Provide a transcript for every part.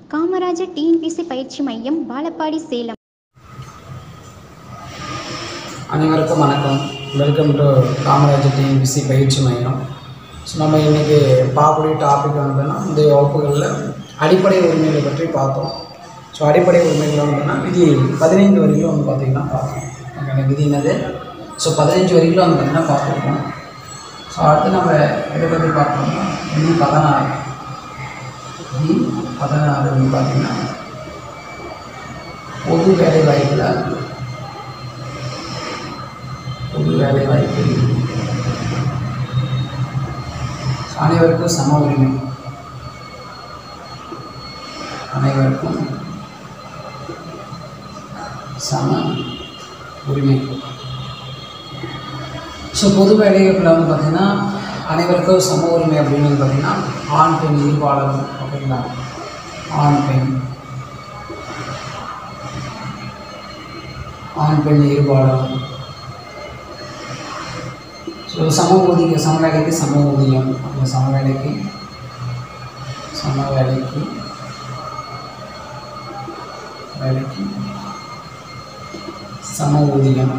Kamarajar TNPSC பயிற்சி மையம் பாலப்பாடி சேலம் அனைவருக்கும் வணக்கம் வெல்கம் டு காமராஜர் டிஎன்பிசி பயிற்சி மையம் ஸோ நம்ம இன்றைக்கி பார்க்கக்கூடிய டாபிக் வந்துன்னா இந்த வகுப்புகளில் அடிப்படை உரிமைகளை பற்றி பார்த்தோம் ஸோ அடிப்படை உரிமைகள் வந்துன்னா விதி பதினைந்து வரிகளும் வந்து பார்த்திங்கன்னா பார்த்தோம் ஓகே விதி என்னது ஸோ பதினஞ்சு வரிகளும் வந்து பார்த்திங்கன்னா பார்த்துருக்கோம் ஸோ அடுத்து நம்ம எதை பற்றி பார்க்கணும்னா விதி பதினாறு விதி பதினாறு வந்து பார்த்திங்கன்னா பொது வேலை வாய்ப்பில் பொது வேலை வாய்ப்பு அனைவருக்கும் சம உரிமை அனைவருக்கும் சம உரிமை ஸோ பொது வேலைகளில் வந்து பார்த்திங்கன்னா அனைவருக்கும் சம உரிமை அப்படின்னு வந்து பார்த்திங்கன்னா ஆண் பெண் இருபாளர் ஓகேங்களா ஆண் பெண் ஆண் பெண் இருபாளர் ஸோ சம ஊதியம் சம வேலைக்கு சம ஊதியம் அந்த சம வேலைக்கு சம வேலைக்கு வேலைக்கு சம ஊதியம்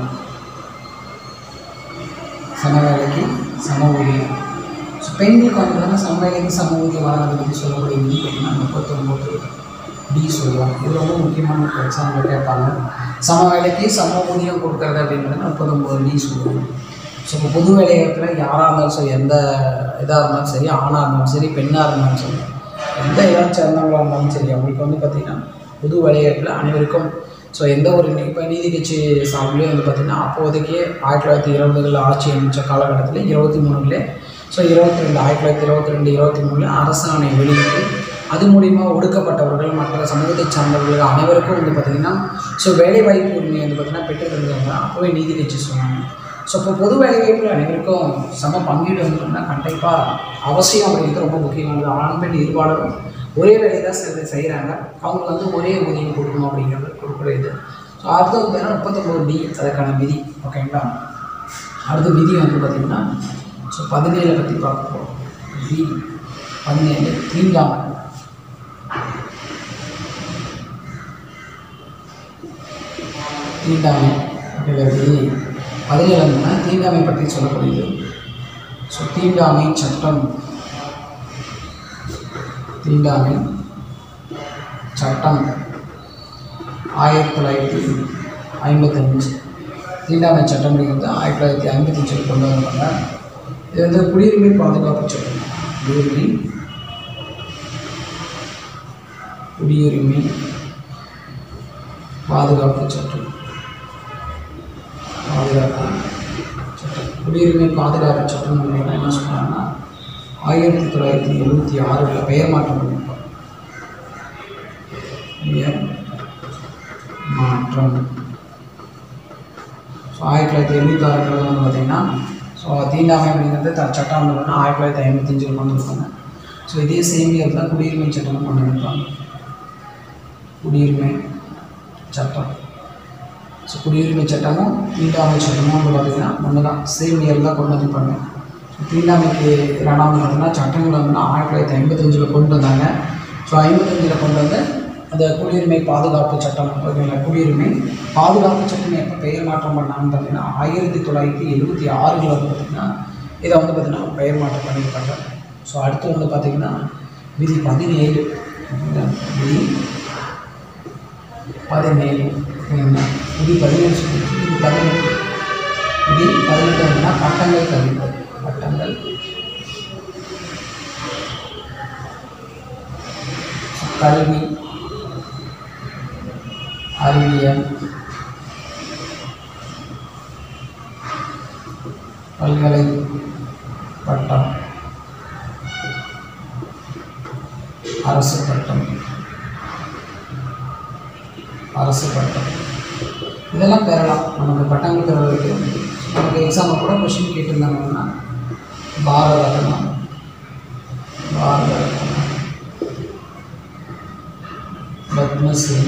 சம வேலைக்கு சம ஊதியம் ஸோ பெண்களுக்கு வந்து பார்த்தீங்கன்னா சம வேலைக்கு சம ஊதியம் வழங்குறதை பற்றி சொல்லக்கூடிய விதி பார்த்தீங்கன்னா முப்பத்தொம்போது டி சொல்லுவாங்க இது ரொம்ப முக்கியமான எக்ஸாம்பிள் கேட்பாங்க சம வேலைக்கு சம ஊதியம் கொடுக்கறது அப்படின்றது முப்பத்தொம்போது டி சொல்லுவாங்க ஸோ இப்போ பொது வேலைவாய்ப்பில் யாராக இருந்தாலும் சரி எந்த இதாக இருந்தாலும் சரி ஆணாக இருந்தாலும் சரி பெண்ணாக இருந்தாலும் சரி எந்த இடம் சேர்ந்தவங்களாக இருந்தாலும் சரி அவங்களுக்கு வந்து பார்த்திங்கன்னா பொது வேலைவாய்ப்பில் அனைவருக்கும் ஸோ எந்த ஒரு இப்போ நீதி கட்சி சார்பிலையும் வந்து பார்த்திங்கன்னா அப்போதைக்கு ஆயிரத்தி தொள்ளாயிரத்தி இருபதுகளில் ஆட்சி அமைச்ச காலகட்டத்தில் இருபத்தி மூணுல ஸோ இருபத்தி ரெண்டு ஆயிரத்தி தொள்ளாயிரத்தி இருபத்தி ரெண்டு இருபத்தி மூணில் அரசாணை வெளியிட்டு அது மூலிமா ஒடுக்கப்பட்டவர்கள் மற்ற சமூகத்தை சார்ந்தவர்கள் அனைவருக்கும் வந்து பார்த்திங்கன்னா ஸோ வேலைவாய்ப்பு உரிமை வந்து பார்த்திங்கன்னா பெற்று தந்தாங்க அப்போவே நீதி கட்சி சொன்னாங்க ஸோ இப்போ பொது வேலைவாய்ப்பில் அனைவருக்கும் சம பங்கீடு வந்துன்னா கண்டிப்பாக அவசியம் அப்படிங்கிறது ரொம்ப முக்கியமானது ஆண் பெண் இருபாலரும் ஒரே வேலையை தான் செய்ய செய்கிறாங்க அவங்க வந்து ஒரே ஊதியம் கொடுக்கணும் அப்படிங்கிறது கொடுக்குறது ஸோ அடுத்து வந்து பார்த்தீங்கன்னா முப்பத்தொம்போது டி அதுக்கான விதி ஓகேங்களா அடுத்த விதி வந்து பார்த்திங்கன்னா ஸோ பதினேழை பற்றி பார்க்க போகிறோம் விதி பதினேழு தீண்டாமை தீண்டாமை அப்படிங்கிற விதி பதினேழு வந்துன்னா தீண்டாமை பற்றி சொல்லப்படுகிறது ஸோ தீண்டாமை சட்டம் தீண்டாமை சட்டம் ஆயிரத்தி தொள்ளாயிரத்தி ஐம்பத்தஞ்சு தீண்டாமை சட்டம் அப்படிங்கிறது ஆயிரத்தி தொள்ளாயிரத்தி ஐம்பத்தஞ்சில் கொண்டு வந்தாங்க இது வந்து குடியுரிமை பாதுகாப்பு சட்டம் குடியுரிமை குடியுரிமை பாதுகாப்பு சட்டம் பாதுகாப்பு சட்டம் குடியுரிமை பாதுகாப்பு சட்டம் அப்படின்னா என்ன சொன்னாங்கன்னா ஆயிரத்தி தொள்ளாயிரத்தி எழுபத்தி ஆறில் பெயர் மாற்றம் பண்ணியிருப்பாங்க பெயர் மாற்றம் ஸோ ஆயிரத்தி தொள்ளாயிரத்தி எழுபத்தி ஆறுல வந்து பார்த்திங்கன்னா ஸோ தீண்டாமை அப்படிங்கிறது த சட்டம் வந்து ஆயிரத்தி தொள்ளாயிரத்தி ஐம்பத்தஞ்சில் கொண்டு வந்திருப்பாங்க ஸோ இதே சேம் இயர் தான் குடியுரிமை சட்டம் கொண்டு வந்திருப்பாங்க குடியுரிமை சட்டம் ஸோ குடியுரிமை சட்டமும் தீண்டாமை சட்டமும் வந்து பார்த்திங்கன்னா ஒன்று தான் சேம் இயர் தான் கொண்டு வந்திருப்பாங்க தீண்டாமைக்கு ரெண்டாவது பார்த்தீங்கன்னா சட்டங்கள் வந்து ஆயிரத்தி தொள்ளாயிரத்தி ஐம்பத்தஞ்சில் கொண்டு வந்தாங்க ஸோ ஐம்பத்தஞ்சில் கொண்டு வந்து அந்த குடியுரிமை பாதுகாப்பு சட்டம் ஓகேங்களா குடியுரிமை பாதுகாப்பு சட்டம் எப்போ பெயர் மாற்றம் பண்ணாங்கன்னு பார்த்தீங்கன்னா ஆயிரத்தி தொள்ளாயிரத்தி எழுபத்தி ஆறில் வந்து பார்த்திங்கன்னா இதை வந்து பார்த்திங்கன்னா பெயர் மாற்றம் பண்ணியிருக்காங்க ஸோ அடுத்து வந்து பார்த்திங்கன்னா விதி பதினேழு ஓகேங்களா? விதி பதினேழு ஓகேங்களா விதி பதினேழு சொல்லி விதி பதினெட்டு விதி பதினெட்டு அப்படின்னா பட்டங்கள் கல்வி பட்டங்கள் கல்வி அறிவியல் பல்கலை பட்டம் அரசு பட்டம் அரசு பட்டம் இதெல்லாம் பெறலாம் நமக்கு பட்டங்கள் பெறுவதற்கு நமக்கு எக்ஸாமில் கூட கொஷின் கேட்டிருந்தாங்கன்னா பாரத ரத்னா பாரத ரத்னா பத்மஸ்ரீ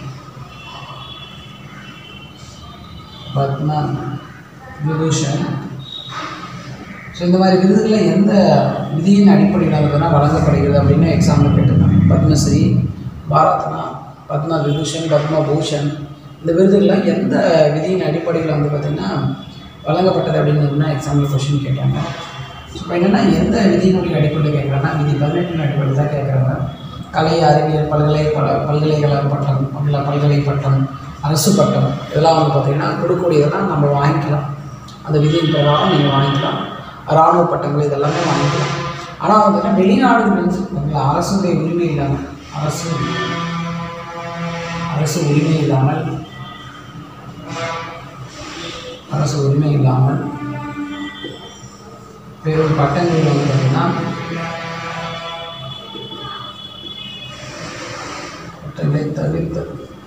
பத்ம விபூஷன் ஸோ இந்த மாதிரி விருதுகளில் எந்த விதியின் அடிப்படையில் வந்துன்னா வழங்கப்படுகிறது அப்படின்னு எக்ஸாம்பிள் கேட்டிருந்தாங்க பத்மஸ்ரீ பாரத்னா பத்ம விபூஷன் பத்ம பூஷன் இந்த விருதுகள்லாம் எந்த விதியின் அடிப்படையில் வந்து பார்த்திங்கன்னா வழங்கப்பட்டது அப்படின்னு எக்ஸாம்பிள் கொஷின் கேட்டாங்க இப்போ என்னென்னா எந்த விதியினுடைய அடிப்படையில் கேட்குறாங்கன்னா விதி பதினெட்டின் அடிப்படையில் தான் கேட்குறாங்க கலை அறிவியல் பல்கலை பல பல்கலைக்கழக பட்டம் பல்கலை பல்கலை பட்டம் அரசு பட்டம் இதெல்லாம் வந்து பார்த்திங்கன்னா கொடுக்கக்கூடியதெல்லாம் நம்ம வாங்கிக்கலாம் அந்த விதியின் பிரகாரம் நீங்கள் வாங்கிக்கலாம் இராணுவ பட்டங்கள் இதெல்லாமே வாங்கிக்கலாம் ஆனால் வந்து வெளிநாடுகள் வந்து உங்களை அரசுடைய உரிமை இல்லாமல் அரசு அரசு உரிமை இல்லாமல் அரசு உரிமை இல்லாமல் பெரும் பட்டங்கள் வந்து பார்த்திங்கன்னா பட்டங்களை தவிர்த்து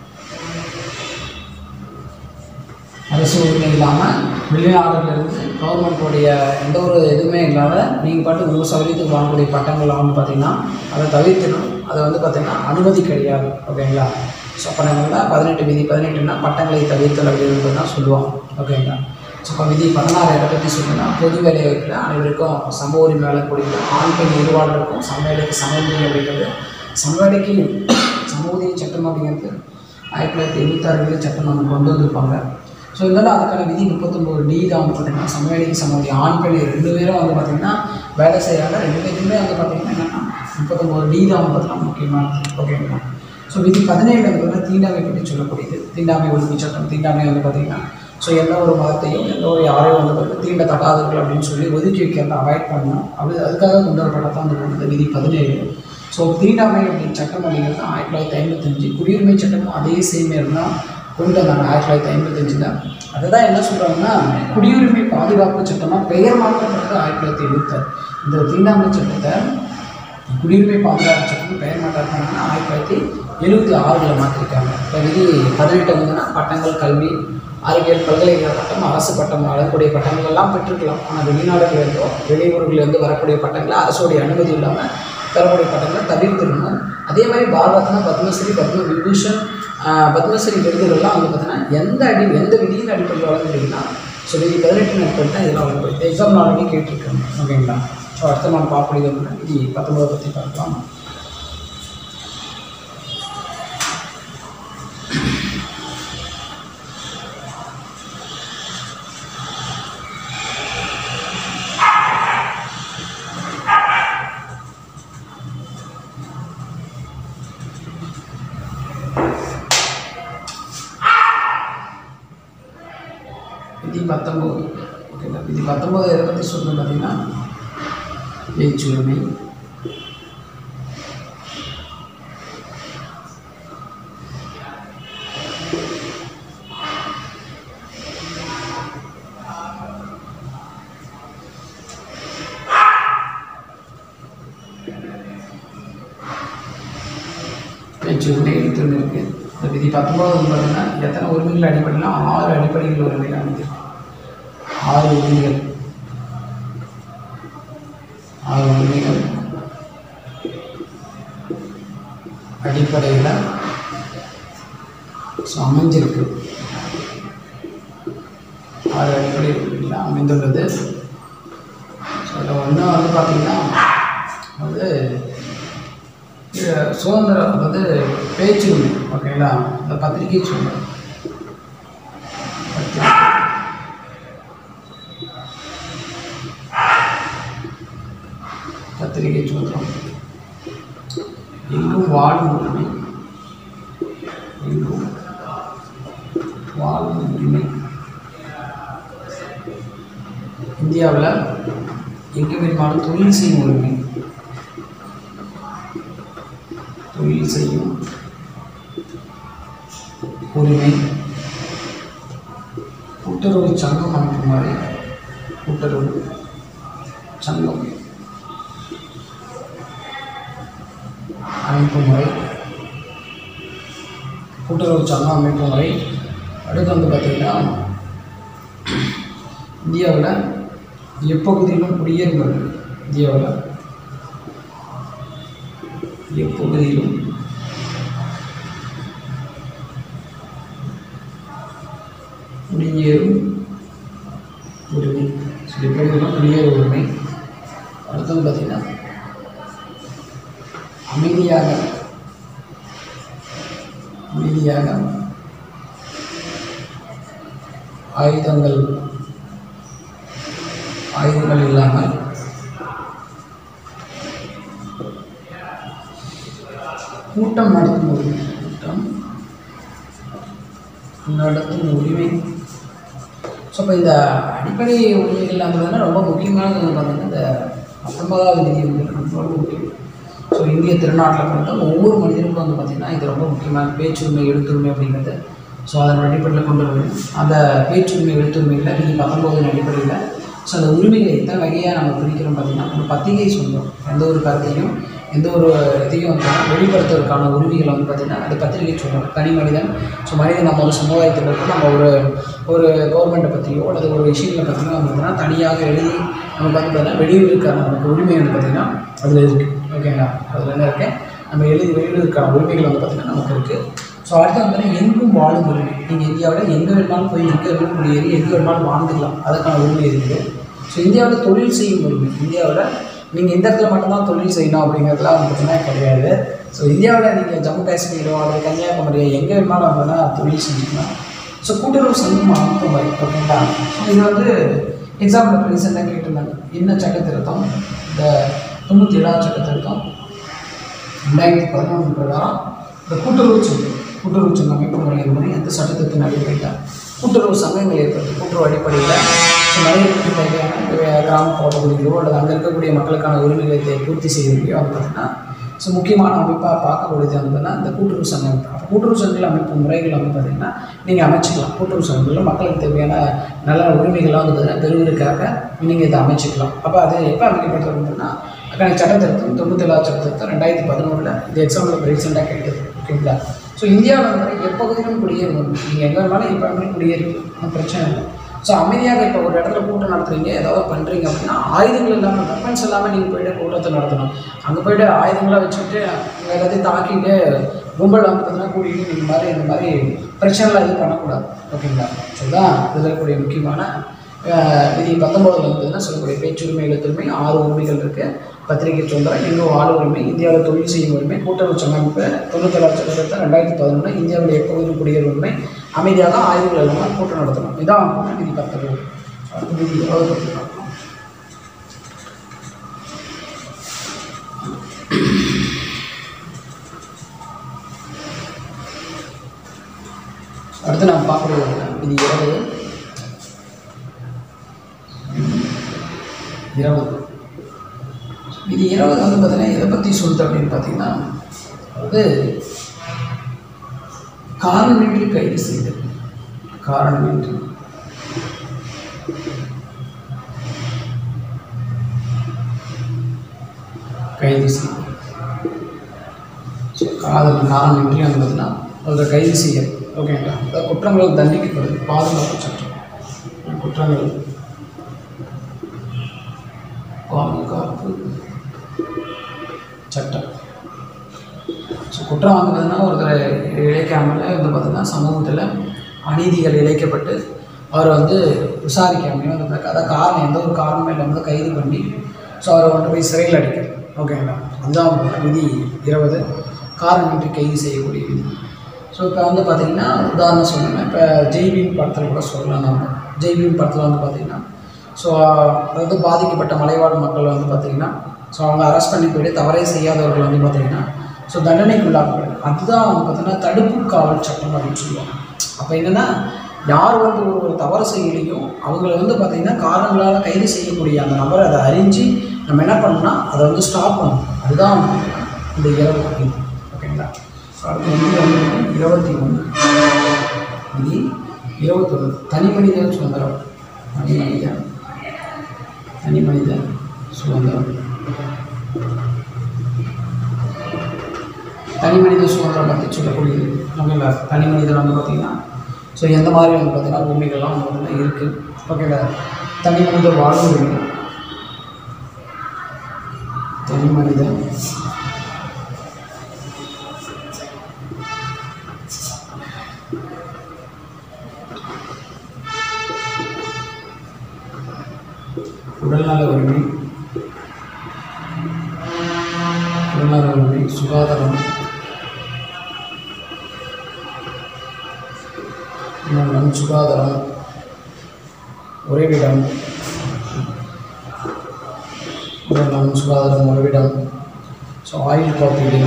அரசு உரிமை இல்லாமல் வெளிநாடுலேருந்து கவர்மெண்ட்டுடைய எந்த ஒரு இதுவுமே இல்லாத நீங்கள் பாட்டு உங்கள் சௌகரியத்துக்கு வாங்கக்கூடிய பட்டங்கள் வந்து பார்த்தீங்கன்னா அதை தவிர்த்துணும் அதை வந்து பார்த்திங்கன்னா அனுமதி கிடையாது ஓகேங்களா ஸோ அப்போ நம்ம பதினெட்டு விதி பதினெட்டுனா பட்டங்களை தவிர்த்தல் அப்படின்னு தான் சொல்லுவோம் ஓகேங்களா ஸோ இப்போ விதி பதினாறு எதை பற்றி சொல்லுன்னா பொது வேலை வாய்ப்பில் அனைவருக்கும் சம உரிமை வழங்கக்கூடிய ஆண் பெண் இருவாளருக்கும் சமவேலைக்கு சமூதி அப்படிங்கிறது சமவேலைக்கு சமூதிய சட்டம் அப்படிங்கிறது ஆயிரத்தி தொள்ளாயிரத்தி எழுபத்தாறுகளில் சட்டம் நம்ம கொண்டு வந்திருப்பாங்க ஸோ இருந்தாலும் அதுக்கான விதி முப்பத்தொம்போது டி தான் வந்து பார்த்திங்கன்னா சமவேலைக்கு சமூதி ஆண் பெண் ரெண்டு பேரும் வந்து பார்த்திங்கன்னா வேலை செய்கிறாங்க ரெண்டு பேருக்குமே வந்து பார்த்திங்கன்னா என்னென்னா முப்பத்தொம்போது டி தான் வந்து பார்த்தீங்கன்னா முக்கியமானது ஓகேங்களா ஸோ விதி பதினேழு வந்து தீண்டாமை பற்றி சொல்லக்கூடியது தீண்டாமை ஒழிப்பு சட்டம் தீண்டாமை வந்து பார்த்திங்கன்னா ஸோ எந்த ஒரு மதத்தையும் எந்த ஒரு யாரையும் வந்து பார்த்திங்கன்னா தீண்டத்தகாதவர்கள் அப்படின்னு சொல்லி ஒதுக்கி வைக்கிறத அவாய்ட் பண்ணணும் அப்படி அதுக்காக கொண்டு வரப்பட்டதான் அந்த வந்து விதி பதினேழு ஸோ தீண்டாமை அப்படின்னு சட்டம் அப்படிங்கிறது ஆயிரத்தி தொள்ளாயிரத்தி ஐம்பத்தஞ்சு குடியுரிமை சட்டமும் அதே சேம் தான் கொண்டு வந்தாங்க ஆயிரத்தி தொள்ளாயிரத்தி ஐம்பத்தஞ்சில் அதுதான் என்ன சொல்கிறாங்கன்னா குடியுரிமை பாதுகாப்பு சட்டமாக பெயர் மாற்றப்பட்டது ஆயிரத்தி தொள்ளாயிரத்தி எழுபத்தாறு இந்த தீண்டாமை சட்டத்தை குடியுரிமை பாதுகாப்பு சட்டம் பெயர் மாற்றம் பண்ணாங்கன்னா ஆயிரத்தி தொள்ளாயிரத்தி எழுபத்தி ஆறில் மாற்றிருக்காங்க இப்போ விதி பதினெட்டு வந்துன்னா பட்டங்கள் கல்வி அறிவியல் பல்கலைக்கழக பட்டம் அரசு பட்டம் வழங்கக்கூடிய பட்டங்கள் எல்லாம் பெற்றுக்கலாம் ஆனால் வெளிநாடுகளிலிருந்தோ வெளியூர்களிலிருந்து வரக்கூடிய பட்டங்களை அரசுடைய அனுமதி இல்லாமல் பெறக்கூடிய பட்டங்களை தவிர்த்திடணும் அதே மாதிரி பாரத்னா பத்மஸ்ரீ பத்ம விபூஷன் ஆஹ், பத்மஸ்ரீ விருதுகள்லாம் வந்து பார்த்தீங்கன்னா எந்த அடி எந்த விதியின் அடிப்படையில் வழங்குறீங்கன்னா ஸோ விதி பதினெட்டின் அடிப்படையில் தான் இதெல்லாம் வழங்கப்படுது எக்ஸாம் நாளைக்கு கேட்டிருக்காங்க ஓகேங்களா ஸோ அடுத்த நாள் பார்க்கக்கூடியது வந்து விதி பத்தொன்பதை பற்றி பார்க்கலாம் விதி பத்தொம்போது ஓகேங்களா விதி பத்தொம்போது எதை பற்றி சொல்லணும் பார்த்தீங்கன்னா பேச்சுரிமை பேச்சுரிமை எழுத்துரிமை இருக்குது இந்த விதி பத்தொம்போது வந்து பார்த்தீங்கன்னா எத்தனை உரிமைகள் அடிப்படையில் ஆறு அடிப்படைகள் உரிமைகள் அமைந்திருக்கு ஆறு உரிமைகள் ஆறு உரிமைகள் அடிப்படையில் ஸோ அமைஞ்சிருக்கு ஆறு அடிப்படை உரிமைகள் அமைந்துள்ளது ஸோ அதில் ஒன்று வந்து பார்த்திங்கன்னா வந்து இது சுதந்திரம் அதாவது பேச்சு உரிமை ஓகேங்களா இந்த பத்திரிகை சுதந்திரம் பத்திரிகை பத்திரிகை சுதந்திரம் எங்கும் வாழும் உரிமை எங்கும் வாழும் உரிமை இந்தியாவில் எங்கு வேணுமானாலும் தொழில் செய்யும் உரிமை தொழில் செய்யும் உரிமை கூட்டுறவு சங்கம் அமைக்கும் வரை கூட்டுறவு சங்கம் அமைக்கும் முறை கூட்டுறவு சங்கம் அமைக்கும் முறை அடுத்து வந்து பார்த்திங்கன்னா இந்தியாவில் எப்பகுதியிலும் குடியேறுவது இந்தியாவில் எப்பகுதியிலும் குடியேறும் உரிமை சில எப்பகுதியிலும் குடியேறும் உரிமை அடுத்தது பார்த்திங்கன்னா அமைதியாக அமைதியாக ஆயுதங்கள் ஆயுதங்கள் இல்லாமல் கூட்டம் நடத்தும் உரிமை கூட்டம் நடத்தும் உரிமை ஸோ இப்போ இந்த அடிப்படை உரிமைகள் அப்படின்னா ரொம்ப முக்கியமானது வந்து பார்த்தீங்கன்னா இந்த பத்தொன்பதாவது விதி வந்து ரொம்ப ரொம்ப முக்கியம் ஸோ இந்திய திருநாட்டில் பொறுத்த ஒவ்வொரு மனிதனுக்கும் வந்து பார்த்திங்கன்னா இது ரொம்ப முக்கியமான பேச்சுரிமை எழுத்துரிமை அப்படிங்கிறது ஸோ அதன் அடிப்படையில் கொண்டு வரணும் அந்த பேச்சுரிமை எழுத்துரிமையில் விதி பத்தொம்போதின் அடிப்படையில் ஸோ அந்த உரிமைகளை எத்தனை வகையாக நம்ம பிரிக்கிறோம் பார்த்திங்கன்னா ஒரு பத்திரிகை சொல்லும் எந்த ஒரு கருத்தையும் எந்த ஒரு இதையும் வந்து வெளிப்படுத்துவதற்கான உரிமைகளை வந்து பார்த்திங்கன்னா அது பத்திரிகை சொல்லும் தனி மனிதன் ஸோ மனிதன் நம்ம ஒரு சமுதாயத்தில் இருக்கோம் நம்ம ஒரு ஒரு கவர்மெண்ட்டை பற்றியோ அல்லது ஒரு விஷயங்களை பற்றியோ வந்து பார்த்தீங்கன்னா தனியாக எழுதி நமக்கு வந்து பார்த்தீங்கன்னா வெளியூருக்கான நமக்கு உரிமை வந்து பார்த்திங்கன்னா அதில் இருக்குது ஓகேங்களா அதில் என்ன இருக்குது நம்ம எழுதி வெளியூருக்கான உரிமைகள் வந்து பார்த்திங்கன்னா நமக்கு இருக்குது ஸோ அடுத்து வந்து எங்கும் வாழும் உரிமை நீங்கள் இந்தியாவில் எங்கே வேணாலும் போய் எங்கே வேணாலும் குடியேறி எங்கே வேணாலும் வாழ்ந்துக்கலாம் அதுக்கான உரிமை இருக்குது ஸோ இந்தியாவில் தொழில் செய்யும் உரிமை இந்தியாவில் நீங்கள் இந்த இடத்துல மட்டும்தான் தொழில் செய்யணும் அப்படிங்கிறதுலாம் வந்து பார்த்தீங்கன்னா கிடையாது ஸோ இந்தியாவில் நீங்கள் ஜம்மு காஷ்மீரோ அல்லது கன்னியாகுமரியோ எங்கே வேணாலும் அப்படின்னா தொழில் செஞ்சுக்கலாம் ஸோ கூட்டுறவு சங்கம் அமைப்பு முறை ஓகேங்களா ஸோ இது வந்து எக்ஸாம்பிள் இப்போ ரீசெண்டாக கேட்டிருந்தாங்க என்ன சட்ட திருத்தம் இந்த தொண்ணூற்றி ஏழாவது சட்ட திருத்தம் ரெண்டாயிரத்தி பதினொன்று பிரகாரம் இந்த கூட்டுறவு சங்கம் கூட்டுறவு சங்கம் அமைப்பு முறை என்பது எந்த சட்டத்திற்கு அடிப்படையில் கூட்டுறவு சங்கங்கள் ஏற்படுத்தி கூட்டுறவு அடிப்படையில் ஸோ மனிதர்களுக்கு தேவையான கிராமப்புற பகுதிகளோ அல்லது அங்கே இருக்கக்கூடிய மக்களுக்கான உரிமைகளை தே- பூர்த்தி செய்வதையோ வந்து பார்த்திங்கன்னா ஸோ முக்கியமான அமைப்பாக பார்க்கக்கூடியது வந்து பார்த்தீங்கன்னா இந்த கூட்டுறவு சங்கம் அப்போ கூட்டுறவு சங்கங்கள் அமைப்பு முறைகள் வந்து பார்த்திங்கன்னா நீங்கள் அமைச்சிக்கலாம் கூட்டுறவு சங்கங்களில் மக்களுக்கு தேவையான நல்ல உரிமைகள்லாம் வந்து பார்த்தீங்கன்னா பெறுவதற்காக நீங்கள் இதை அமைச்சிக்கலாம் அப்போ அது எப்போ அமைக்கப்பட்டது அப்படின்னா அதுக்கான சட்ட திருத்தம் தொண்ணூற்றி ஏழாவது சட்ட திருத்தம் ரெண்டாயிரத்தி பதினொன்றில் இது எக்ஸாம்பிள் ரீசெண்டாக கேட்டது ஓகேங்களா ஸோ இந்தியாவில் வந்து எப்பகுதியிலும் குடியேறணும் நீங்கள் எங்கே வேணாலும் எப்போ வேணாலும் குடியேறிக்கலாம் ஒன்றும் பிரச்சனை இல்லை ஸோ அமைதியாக இப்போ ஒரு இடத்துல கூட்டம் நடத்துறீங்க ஏதாவது பண்ணுறீங்க அப்படின்னா ஆயுதங்கள் இல்லாமல் வெப்பன்ஸ் இல்லாமல் நீங்கள் போயிட்டு கூட்டத்தை நடத்தணும் அங்கே போயிட்டு ஆயுதங்களாக வச்சுக்கிட்டு அங்கே எல்லாத்தையும் தாக்கிட்டு கும்பல் வந்து பார்த்தீங்கன்னா கூட்டிகிட்டு இந்த மாதிரி இந்த மாதிரி பிரச்சனைலாம் எதுவும் பண்ணக்கூடாது ஓகேங்களா ஸோ இதுதான் இதில் இருக்கக்கூடிய முக்கியமான அஹ், விதி பத்தொம்போதில் வந்து பார்த்தீங்கன்னா சொல்லக்கூடிய பேச்சுரிமை எழுத்துரிமை ஆறு உரிமைகள் இருக்குது பத்திரிகை சுதந்திரம் எங்கும் ஆளு உரிமை இந்தியாவில் தொழில் செய்யும் உரிமை கூட்டுறவு சங்கமைப்பு தொண்ணூத்தேழாவது சட்டத்தை ரெண்டாயிரத்தி பதினொன்று இந்தியாவில் எப்போதும் குடியேறும் உரிமை அமைதியாக ஆய்வுகள் இல்லாமல் கூட்டம் நடத்தணும் இதான் வந்து விதி பத்தொன்பது அடுத்த விதி இருபது பற்றி பார்க்கலாம் அடுத்து நாம் பார்க்கக்கூடிய விதி இருபது இருபது இது இருபது வந்து பார்த்தீங்கன்னா எதை பற்றி சொல்லுது அப்படின்னு பார்த்தீங்கன்னா அது காரணமின்றி கைது செய்தல் காரணமின்றி கைது செய்தல் ஸோ காதல் காரணமின்றி வந்து பார்த்தீங்கன்னா அதை கைது செய்யல் ஓகேங்களா அதாவது குற்றங்கள் தண்டிக்கப்படுது பாதுகாப்பு சட்டம் குற்றங்கள் பாதுகாப்பு சட்டம் ஸோ குற்றம் வந்து பார்த்தீங்கன்னா ஒருத்தரை இழைக்காமல் வந்து பார்த்தீங்கன்னா சமூகத்தில் அநீதிகள் இழைக்கப்பட்டு அவரை வந்து விசாரிக்காமையோ அந்த மாதிரி அதாவது காரணம் எந்த ஒரு காரணமும் இல்லை வந்து கைது பண்ணி ஸோ அவரை கொண்டு போய் சிறையில் அடைக்கிறது ஓகேங்களா அதுதான் வந்து விதி இருபது காரணமின்றி கைது செய்யக்கூடிய விதி ஸோ இப்போ வந்து பார்த்திங்கன்னா உதாரணம் சொல்லணும்னா இப்போ ஜெய்பீம் படத்தில் கூட சொல்லலாம் நம்ம ஜெய்பீம் படத்தில் வந்து பார்த்திங்கன்னா ஸோ அதாவது பாதிக்கப்பட்ட மலைவாழ் மக்கள் வந்து பார்த்திங்கன்னா ஸோ அவங்க அரெஸ்ட் பண்ணி போயிட்டு தவறே செய்யாதவர்கள் வந்து பார்த்திங்கன்னா ஸோ தண்டனைக்குள்ளாக்கப்படுது அதுதான் வந்து பார்த்திங்கன்னா தடுப்பு காவல் சட்டம் அப்படின்னு சொல்லுவாங்க அப்போ என்னென்னா யார் வந்து ஒரு ஒரு தவறு செய்யலையும் அவங்கள வந்து பார்த்திங்கன்னா காரணங்களால் கைது செய்யக்கூடிய அந்த நபரை அதை அறிஞ்சு நம்ம என்ன பண்ணணும்னா அதை வந்து ஸ்டாப் பண்ணணும் அதுதான் வந்து பார்த்தீங்கன்னா இந்த இரவு அப்படின்னு ஓகேங்களா ஸோ அடுத்து வந்து வந்து இருபத்தி ஒன்று இது இருபத்தொன்று தனி மனித சுதந்திரம் தனி மனித தனி மனித சுதந்திரம் தனி மனித சுதந்திரம் பற்றி சொல்லக்கூடியது ஓகேங்களா தனி மனிதன் வந்து பார்த்திங்கன்னா ஸோ எந்த மாதிரி வந்து பார்த்திங்கன்னா உரிமைகள்லாம் வந்து பார்த்திங்கன்னா இருக்குது ஓகேங்களா தனி மனித வாழ்வு உரிமை தனி மனித உடல்நல உரிமை உடல்நல உரிமை சுகாதாரம் இன்னொன்று சுகாதாரம் உறைவிடம் இன்னொன்று சுகாதாரம் உறைவிடம் ஸோ ஆயில் காப்பீடு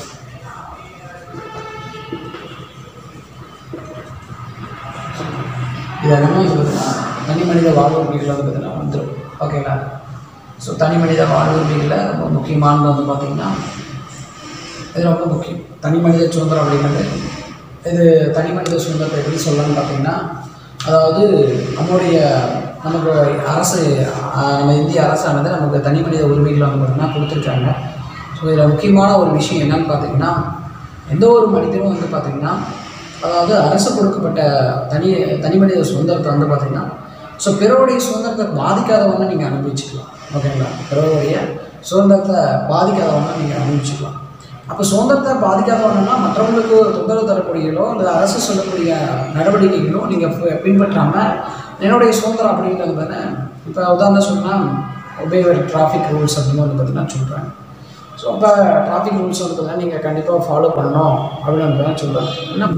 இதெல்லாமே வந்து பார்த்தீங்கன்னா தனி மனித வாழ்வு உரிமைகள் வந்து பார்த்தீங்கன்னா வந்துடும் ஓகேங்களா ஸோ தனி மனித வாழ்வு உரிமைகளில் ரொம்ப முக்கியமானது வந்து பார்த்திங்கன்னா இது ரொம்ப முக்கியம் தனி மனித சுதந்திரம் அப்படிங்கிறது இது தனி மனித சுதந்திரத்தை எப்படி சொல்லலாம்னு பார்த்தீங்கன்னா அதாவது நம்முடைய நமக்கு அரசு ஆஹ், நம்ம இந்திய அரசானது நமக்கு தனி மனித உரிமைகளை வந்து பார்த்திங்கன்னா கொடுத்துருக்காங்க ஸோ இதில் முக்கியமான ஒரு விஷயம் என்னன்னு பார்த்தீங்கன்னா எந்த ஒரு மனிதனும் வந்து பார்த்திங்கன்னா அதாவது அரசு கொடுக்கப்பட்ட தனி தனி மனித சுதந்திரத்தை வந்து பார்த்திங்கன்னா ஸோ பிறருடைய சுதந்திரத்தை பாதிக்காதவங்க நீங்கள் அனுபவிச்சுக்கலாம் ஓகேங்களா பிறருடைய சுதந்திரத்தை பாதிக்காதவங்க நீங்கள் அனுபவிச்சுக்கலாம் அப்போ சுதந்திரத்தை பாதிக்காதவங்கன்னா மற்றவங்களுக்கு தொந்தரவு தரக்கூடியதோ அல்லது அரசு சொல்லக்கூடிய நடவடிக்கைகளோ நீங்கள் பின்பற்றாமல் என்னுடைய சுதந்திரம் அப்படின்றது தானே இப்போ உதாரணம் சொன்னால் ஒபேவர் டிராஃபிக் ரூல்ஸ் அப்படின்னு வந்து பார்த்தீங்கன்னா சொல்கிறாங்க ஸோ அப்போ டிராஃபிக் ரூல்ஸ் வந்து பார்த்தீங்கன்னா நீங்கள் கண்டிப்பாக ஃபாலோ பண்ணணும் அப்படின்னு வந்து தான் சொல்கிறாங்க என்ன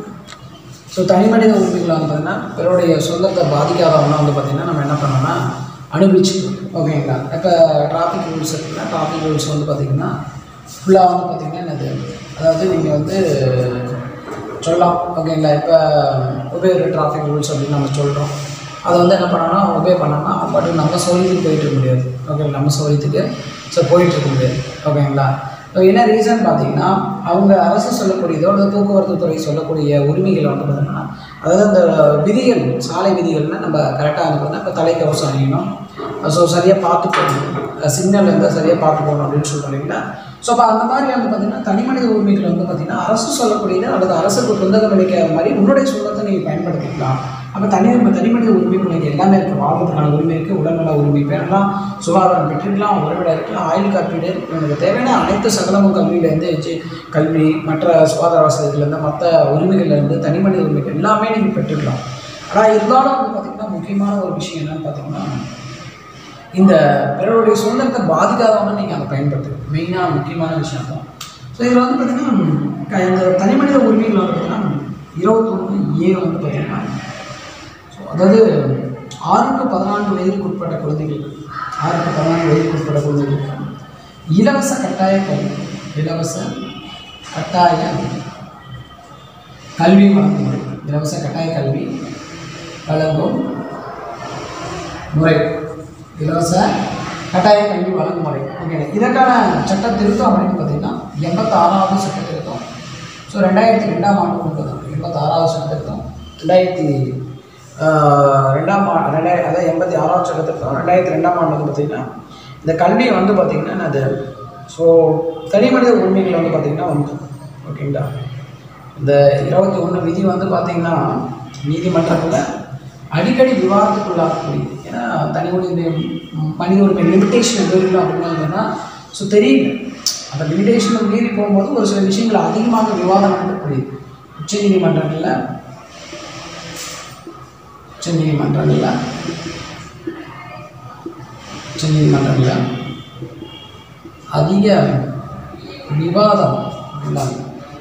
ஸோ தனி மனித உரிமைகளை வந்து பார்த்தீங்கன்னா பிறருடைய சொந்தத்தை பாதிக்காதவங்க வந்து பார்த்திங்கன்னா நம்ம என்ன பண்ணோம்னா அனுபவிச்சுக்கணும் ஓகேங்களா இப்போ டிராஃபிக் ரூல்ஸ் இருக்குன்னா டிராஃபிக் ரூல்ஸ் வந்து பார்த்திங்கன்னா ஃபுல்லாக வந்து பார்த்திங்கன்னா என்னது அதாவது நீங்கள் வந்து சொல்லலாம் ஓகேங்களா இப்போ உபயோக டிராஃபிக் ரூல்ஸ் அப்படின்னு நம்ம சொல்கிறோம் அதை வந்து என்ன பண்ணோம்னா உபயோக பண்ணோம்னா பட் நம்ம சௌரியத்துக்கு போயிட்டு இருக்க முடியாது ஓகே நம்ம சௌரியத்துக்கு ஸோ போயிட்டு இருக்க முடியாது ஓகேங்களா ஸோ என்ன ரீசன் பார்த்தீங்கன்னா அவங்க அரசு சொல்லக்கூடியதோ அல்லது போக்குவரத்து துறை சொல்லக்கூடிய உரிமைகளை வந்து பார்த்தீங்கன்னா அதாவது அந்த விதிகள் சாலை விதிகள்னா நம்ம கரெக்டாக வந்து பார்த்தீங்கன்னா இப்போ தலைக்கவசம் அணியணும் ஸோ சரியாக பார்த்து போகணும் சிக்னல் இருந்தால் சரியாக பார்த்து போகணும் அப்படின்னு சொல்கிறோம் இல்லைங்களா ஸோ அப்போ அந்த மாதிரி வந்து பார்த்திங்கன்னா தனி மனித உரிமைகள் வந்து பார்த்திங்கன்னா அரசு சொல்லக்கூடியது அல்லது அரசுக்கு தொந்தரவு அளிக்கிற மாதிரி உன்னுடைய சுதந்திரத்தை நீங்கள் பயன்படுத்திக்கலாம் அப்போ தனி தனி மனித உரிமைகள் உங்களுக்கு எல்லாமே இருக்குது வாழ்வதற்கான உரிமை இருக்குது உடல்நல உரிமை பெறலாம் சுகாதாரம் பெற்றுக்கலாம் உறவிட இருக்கலாம் ஆயுள் காப்பீடு உங்களுக்கு தேவையான அனைத்து சகலமும் கல்வியிலேருந்து எஜு கல்வி மற்ற சுகாதார வசதிகள்லேருந்து மற்ற உரிமைகள்லேருந்து தனி மனித உரிமைகள் எல்லாமே நீங்கள் பெற்றுக்கலாம் ஆனால் இருந்தாலும் வந்து பார்த்திங்கன்னா முக்கியமான ஒரு விஷயம் என்னன்னு பார்த்தீங்கன்னா இந்த பிறருடைய சுதந்திரத்தை பாதிக்காதவங்க நீங்கள் அதை பயன்படுத்தணும் மெயினாக முக்கியமான விஷயம் தான் ஸோ இதில் வந்து பார்த்திங்கன்னா க- இந்த தனி மனித உரிமைகள் வந்து பார்த்திங்கன்னா இருபத்தொன்று ஏ வந்து பார்த்திங்கன்னா ஸோ அதாவது ஆறுக்கு பதினான்கு வயதுக்கு உட்பட்ட குழந்தைகள் ஆறுக்கு பதினான்கு வயதுக்கு உட்பட்ட குழந்தைகளுக்கு இலவச கட்டாய கல்வி இலவச கட்டாய கல்வி வழங்கும் முறை இலவச கட்டாய கல்வி வழங்கும் முறை இலவச கட்டாய கல்வி வழங்கும் முறை ஓகே இதற்கான சட்ட திருத்தம் அப்படின்னு பார்த்தீங்கன்னா எண்பத்தாறாவது சட்ட திருத்தம் ஸோ ரெண்டாயிரத்தி ரெண்டாம் ஆண்டு கொண்டு வந்தாங்க எண்பத்தாறாவது சட்ட திருத்தம் ரெண்டாயிரத்தி ஆஹ், ரெண்டாம் ஆண்டு ரெண்டாயிரம் அதாவது எண்பத்தி ஆறாவது சட்ட திருத்தம் ரெண்டாயிரத்தி ரெண்டாம் ஆண்டு வந்து பார்த்திங்கன்னா இந்த கல்வியை வந்து பார்த்திங்கன்னா அது ஸோ தனி மனித உரிமைகள் வந்து பார்த்திங்கன்னா வந்து ஓகேங்களா இந்த இருபத்தி ஒன்று விதி வந்து பார்த்திங்கன்னா நீதிமன்றத்தில் அடிக்கடி விவாதத்துக்குள்ளாகக்கூடியது ஏன்னா தனி உரிமை ம், மனித உரிமை லிமிட்டேஷன் எது இல்லை அப்படின்னா ஸோ தெரியல அந்த லிமிட்டேஷனை மீறி போகும்போது ஒரு சில விஷயங்கள் அதிகமாக விவாதம் நடக்கக்கூடியது உச்ச நீதிமன்றங்களில் உச்ச நீதிமன்றங்களில் உச்ச நீதிமன்றங்களில் அதிக விவாதம் உள்ளாகும்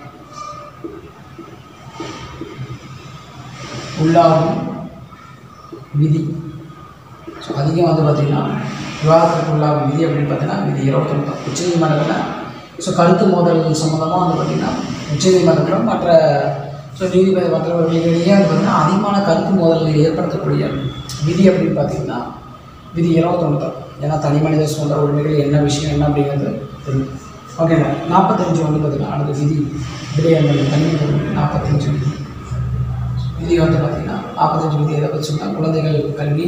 உள்ளாகும் விதி ஸோ அதிகம் வந்து பார்த்திங்கன்னா விவாதத்துக்கு உள்ளாகும் விதி அப்படின்னு பார்த்தீங்கன்னா விதி இருபத்தொன்று உச்சநீதிமன்றத்தில் ஸோ கருத்து மோதல் சம்மந்தமாக வந்து பார்த்திங்கன்னா உச்சநீதிமன்றத்தில் மற்ற ஸோ நீதிபதி மற்றவர்களிடையே அது பார்த்திங்கன்னா அதிகமான கருத்து மோதல்கள் ஏற்படுத்தக்கூடிய விதி அப்படின்னு பார்த்தீங்கன்னா விதி இருபத்தொன்று தான் ஏன்னா தனி மனித சுதந்திர உரிமைகள் என்ன விஷயம் என்ன அப்படிங்கிறது தெரியும் ஓகேங்க நாற்பத்தஞ்சு வந்து பார்த்திங்கன்னா அடுத்த விதி விடயங்கள் தனி மனித உரிமை நாற்பத்தஞ்சு விதி விதி வந்து பார்த்திங்கன்னா நாற்பத்தஞ்சு விதி எதை பற்றி சொன்னால் குழந்தைகள் கல்வி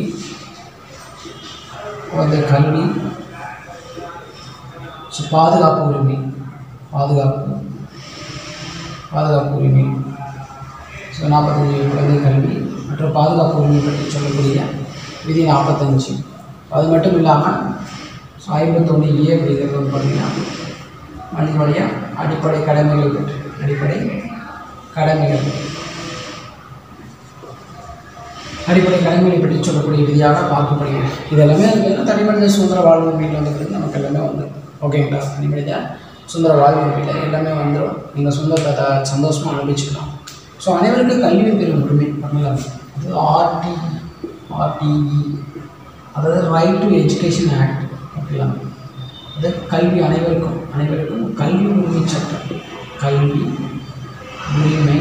குழந்தை கல்வி ஸோ பாதுகாப்பு உரிமை பாதுகாப்பு பாதுகாப்பு உரிமை ஸோ நாற்பத்தஞ்சு குழந்தை கல்வி மற்றும் பாதுகாப்பு உரிமை பற்றி சொல்லக்கூடிய விதி நாற்பத்தஞ்சு அது மட்டும் இல்லாமல் ஸோ ஐம்பத்தொன்று ஏ அப்படிங்கிறது வந்து பார்த்திங்கன்னா மனிதனுடைய அடிப்படை கடமைகள் பற்றி அடிப்படை கடமைகள் அடிப்படை கடமைகளை பற்றி சொல்லக்கூடிய விதியாக பார்க்கப்படுகிறது இது எல்லாமே அது வந்து தனி மனித சுதந்திர வாழ்வு உரிமையில் வந்து நமக்கு எல்லாமே வந்து ஓகேங்களா தனி மனித சுதந்திர வாழ்வு உரிமையில் எல்லாமே வந்துடும் நீங்கள் சொந்தத்தை த- சந்தோஷமா அனுபவிச்சுக்கலாம் ஸோ அனைவருக்கும் கல்வி பெறும் உரிமை பண்ணலாம் அது ஆர்டி ஆர்டிஇ அதாவது ரைட் டு எஜுகேஷன் ஆக்ட் ஓகேங்களா அது கல்வி அனைவருக்கும் அனைவருக்கும் கல்வி உரிமை சட்டம் கல்வி உரிமை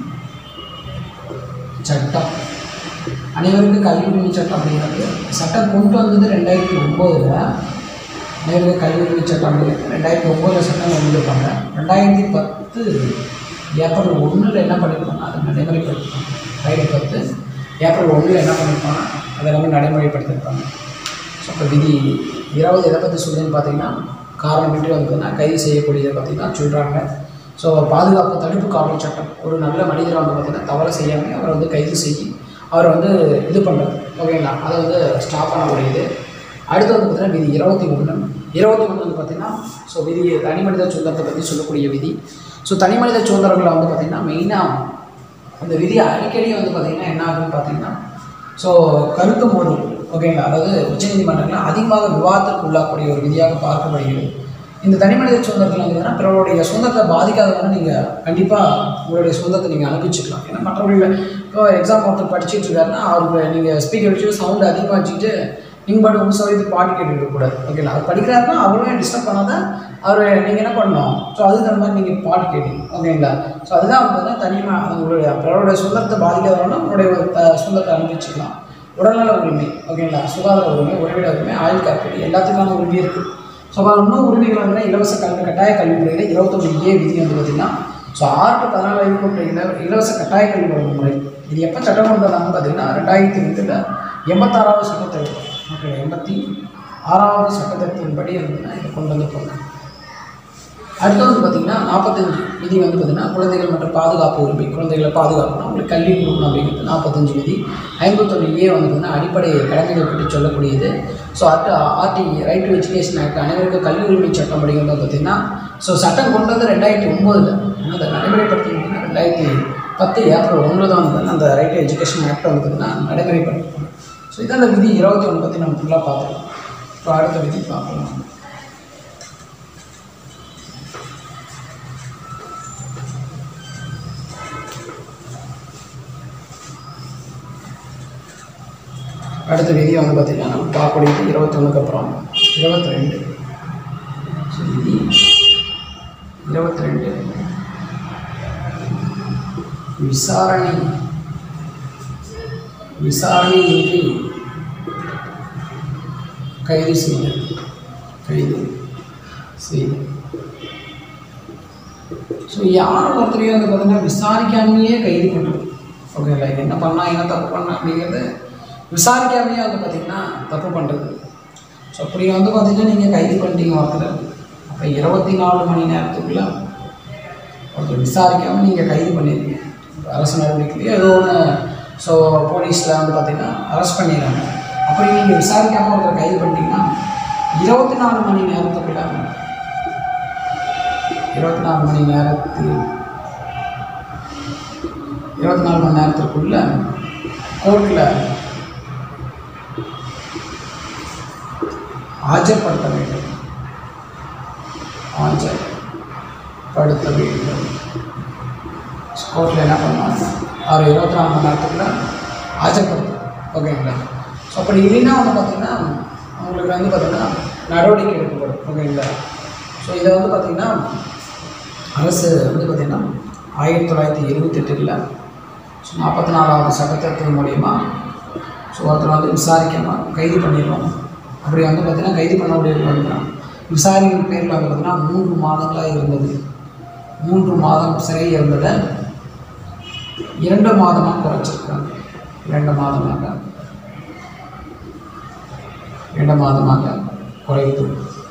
சட்டம் அனைவருக்கும் கல்வி உரிமை சட்டம் அப்படிங்கிறது சட்டம் கொண்டு வந்தது ரெண்டாயிரத்தி ஒம்போதில் அனைவருக்கும் கல்வி உரிமை சட்டம் அப்படிங்கிறது ரெண்டாயிரத்தி ஒம்போதில் சட்டம் கொண்டு வந்திருப்பாங்க ரெண்டாயிரத்தி பத்து ஏப்ரல் ஒன்றில் என்ன பண்ணியிருப்பாங்க அதை நடைமுறைப்படுத்திருப்பாங்க ரெண்டாயிரத்தி பத்து ஏப்ரல் ஒன்றில் என்ன பண்ணியிருப்பாங்க அதை எல்லாமே நடைமுறைப்படுத்தியிருப்பாங்க ஸோ இப்போ விதி இருபது எதை பற்றி சொல்லுதுன்னு பார்த்தீங்கன்னா காரணமின்றி வந்து பார்த்தீங்கன்னா கைது செய்யக்கூடியதை பார்த்தீங்கன்னா சொல்கிறாங்க ஸோ பாதுகாப்பு தடுப்பு காவல் சட்டம் ஒரு நல்ல மனிதரை வந்து பார்த்தீங்கன்னா தவறு செய்யாமல் அவரை வந்து கைது செய்ய அவரை வந்து இது பண்ணுறது ஓகேங்களா அதை வந்து ஸ்டாப் பண்ணக்கூடியது அடுத்து வந்து பார்த்தீங்கன்னா விதி இருபத்தி ஒன்று இருபத்தி ஒன்று வந்து பார்த்தீங்கன்னா ஸோ விதி தனி மனித சுதந்திரத்தை பற்றி சொல்லக்கூடிய விதி ஸோ தனி மனித சுதந்திரங்களை வந்து பார்த்திங்கன்னா மெயினாக அந்த விதி அடிக்கடி வந்து பார்த்திங்கன்னா என்ன ஆகுதுன்னு பார்த்தீங்கன்னா ஸோ கருத்து மோதல் ஓகேங்களா அதாவது உச்சநீதிமன்றங்கள் அதிகமாக விவாதத்திற்கு உள்ளாக்கூடிய ஒரு விதியாக பார்க்கப்படுகிறது இந்த தனிமனித சுதந்திரத்தில் வந்து பார்த்தீங்கன்னா பிறருடைய சுதந்திரத்தை பாதிக்காதவரை நீங்கள் கண்டிப்பாக உங்களுடைய சுதந்திரத்தை நீங்கள் அனுப்பிச்சிக்கலாம் ஏன்னா மற்றவர்கள் இப்போ எக்ஸாம் ஒருத்தர் படிச்சுட்டு இருக்காருன்னா அவருக்கு நீங்கள் ஸ்பீக்கர் வச்சு சவுண்டு அதிகமாக வச்சுட்டு நீங்கள் பாட்டு உங்கள் சௌகரியத்தை பாட்டு கேட்டுட்டு இருக்கக்கூடாது ஓகேங்களா அவர் படிக்கிறாருன்னா அவரும் டிஸ்டர்ப் பண்ணாத அவர் நீங்கள் என்ன பண்ணணும் ஸோ அதுக்கு தகுந்த மாதிரி நீங்கள் பாட்டு கேட்டீங்க ஓகேங்களா ஸோ அதுதான் வந்து தனியாக உங்களுடைய பிறருடைய சுதந்திரத்தை பாதிக்காதவங்கன்னா உங்களுடைய அஹ், சுதந்திரத்தை அனுப்பிச்சிக்கலாம் உடல்நல உரிமை ஓகேங்களா சுகாதார உரிமை உறவிட உரிமை ஆயுள் காப்பீடு எல்லாத்துக்கான உரிமை இருக்குது ஸோ அப்போ இன்னும் உரிமைகள் வந்து இலவச கல்வி கட்டாய கல்வி முறையில் இருபத்தொன்று ஏ விதி வந்து பார்த்திங்கன்னா ஸோ ஆறு டு பதினாலு வயதுக்கு உள்ள இல இலவச கட்டாய கல்வி வழங்கும் முறை இது எப்போ சட்டம் கொண்டு வந்தாங்கன்னு பார்த்தீங்கன்னா ரெண்டாயிரத்தி ரெண்டில் எண்பத்தாறாவது சட்டத்திருத்தம் ஓகே எண்பத்தி ஆறாவது சட்டத்திருத்தின்படி வந்து இதை கொண்டு வந்து போகிறாங்க அடுத்து வந்து பார்த்திங்கன்னா நாற்பத்தஞ்சு விதி வந்து பார்த்திங்கன்னா குழந்தைகள் மற்றும் பாதுகாப்பு உரிமை குழந்தைகளை பாதுகாக்கணும் அவங்களுக்கு கல்வி கொடுக்கணும் அப்படிங்கிறது நாற்பத்தஞ்சு விதி ஐம்பத்தொன்று ஏ வந்து பார்த்திங்கன்னா அடிப்படை கடமைகள் பற்றி சொல்லக்கூடியது so at RT right to education act அனைவருக்கும் கல்வி உரிமை சட்டம் அப்படிங்கிறது வந்து பார்த்திங்கன்னா ஸோ சட்டம் கொண்டு வந்து ரெண்டாயிரத்தி ஒம்போதில் ஆனால் அதை நடைமுறைப்படுத்தி ரெண்டாயிரத்தி பத்து ஏப்ரல் ஒன்று தான் வந்து அந்த ரைட் டு எஜுகேஷன் ஆக்ட் வந்து பார்த்திங்கன்னா நடைமுறைப்படுத்திருப்பாங்க ஸோ இதான் அந்த விதி இருபத்தி ஒன்று பற்றி நம்ம ஃபுல்லாக பார்த்துருக்கோம் இப்போ அடுத்த விதி பார்க்கலாம் அடுத்த விதி வந்து பார்த்திங்கன்னா நம்ம பார்க்கக்கூடியது இருபத்தொன்னுக்கு அப்புறம் இருபத்தி ரெண்டு ஸோ விதி இருபத்தி ரெண்டு விசாரணை விசாரணையின்றி கைது செய்தல் கைது செய்தல் ஸோ யாரும் ஒருத்தரையும் வந்து பார்த்தீங்கன்னா விசாரிக்காமையே கைது பண்ணுறது ஓகேங்களா இது என்ன பண்ணா என்ன தப்பு பண்ணா அப்படிங்கிறது விசாரிக்காமையே வந்து பார்த்தீங்கன்னா தப்பு பண்ணுறது ஸோ அப்படி வந்து பார்த்தீங்கன்னா நீங்கள் கைது பண்ணிட்டீங்க ஒருத்தர் அப்போ இருபத்தி நாலு மணி நேரத்துக்குள்ள ஒருத்தர் விசாரிக்காமல் நீங்கள் கைது பண்ணிடுறீங்க அரசு நடவடிக்கையிலேயே ஏதோ ஒன்று ஸோ போலீஸில் வந்து பார்த்தீங்கன்னா அரெஸ்ட் பண்ணிடுறாங்க அப்படி நீங்கள் விசாரிக்காமல் ஒருத்தர் கைது பண்ணிட்டீங்கன்னா இருபத்தி நாலு மணி நேரத்துக்குள்ள இருபத்தி நாலு மணி நேரத்தில் இருபத்தி நாலு மணி நேரத்திற்குள்ள கோர்ட்டில் ஆஜர்படுத்த வேண்டும் ஆஜர்படுத்த வேண்டும் கோர்ட்டில் என்ன பண்ணுவாங்க அவர் இருபத்தி நாலு மணி நேரத்துக்குள்ள ஆஜர்படுத்தும் ஓகேங்களா ஸோ அப்படி இல்லைன்னா வந்து பார்த்திங்கன்னா அவங்களுக்கு வந்து பார்த்திங்கன்னா நடவடிக்கை எடுக்கப்படும் ஓகேங்களா ஸோ இதை வந்து பார்த்திங்கன்னா அரசு வந்து பார்த்திங்கன்னா ஆயிரத்தி தொள்ளாயிரத்தி எழுபத்தெட்டில் ஸோ நாற்பத்தி நாலாவது சட்டத்திட்டத்தின் மூலிமா ஸோ ஒருத்தர் வந்து விசாரிக்காமல் கைது பண்ணிடுறோம் அப்படி வந்து பார்த்திங்கன்னா கைது பண்ண முடியாது அப்படின்னா விசாரிக்கிற பேரில் வந்து பார்த்திங்கன்னா மூன்று மாதங்களாக இருந்தது மூன்று மாதம் சிறை இருந்ததை இரண்டு மாதமாக குறைச்சிருக்காங்க இரண்டு மாதமாக இரண்டு மாதமாக குறைத்து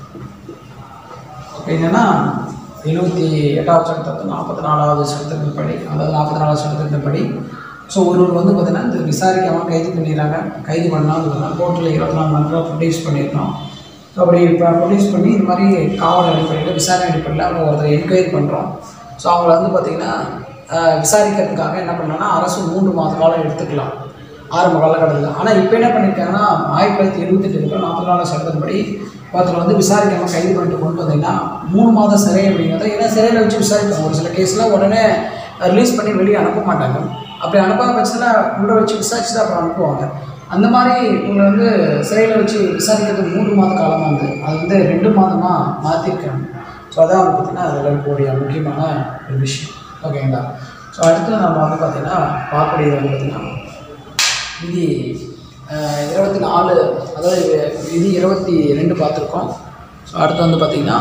இப்போ என்னென்னா எழுபத்தி எட்டாவது சட்டத்தை நாற்பத்தி நாலாவது சட்டத்தின்படி அதாவது நாற்பத்தி நாலாவது சட்டத்தின்படி ஸோ ஒருவர் வந்து பார்த்தீங்கன்னா இந்த விசாரிக்காமல் கைது பண்ணிடுறாங்க கைது பண்ணால் கோர்ட்டில் இருபத்தி நாலு மணி நேரம் ப்ரொடியூஸ் பண்ணிடணும் ஸோ அப்படி இப்போ ப்ரொடியூஸ் பண்ணி இது மாதிரி காவல் அடிப்படையில் விசாரணை அடிப்படையில் அவங்க ஒருத்தர் என்கொயரி பண்ணுறோம் ஸோ அவங்கள வந்து பார்த்திங்கன்னா ஆஹ், விசாரிக்கிறதுக்காக என்ன பண்ணோன்னா அரசு மூன்று மாத காலம் எடுத்துக்கலாம் ஆரம்ப காலகட்டத்தில் ஆனால் இப்போ என்ன பண்ணியிருக்காங்கன்னா ஆயிரத்தி தொள்ளாயிரத்தி எழுபத்தெட்டு இருக்கிற நாற்பத்தி நாலு சட்டத்தின்படி ஒருத்தர் வந்து விசாரிக்காமல் கைது பண்ணிட்டு கொண்டு வந்தீங்கன்னா மூணு மாதம் சிறை அப்படிங்கிறத ஏன்னா சிறையில் வச்சு விசாரிப்பாங்க ஒரு சில கேஸில் உடனே ரிலீஸ் பண்ணி வெளியே அனுப்ப மாட்டாங்க அப்படி அனுப்பாத பட்சத்தில் உள்ள வச்சு விசாரிச்சு தான் அப்புறம் அனுப்புவாங்க அந்த மாதிரி இவங்களை வந்து சிறையில் வச்சு விசாரிக்கிறது மூன்று மாத காலமாக வந்து அது வந்து ரெண்டு மாதமாக மாற்றிருக்காங்க ஸோ அதான் வந்து பார்த்திங்கன்னா அதில் இருக்கக்கூடிய முக்கியமான ஒரு விஷயம் ஓகேங்களா ஸோ அடுத்து நம்ம வந்து பார்த்திங்கன்னா பார்க்கக்கூடியது வந்து பார்த்திங்கன்னா விதி அஹ், இருபத்தி நாலு அதாவது விதி இருபத்தி ரெண்டு பார்த்துருக்கோம் ஸோ அடுத்து வந்து பார்த்திங்கன்னா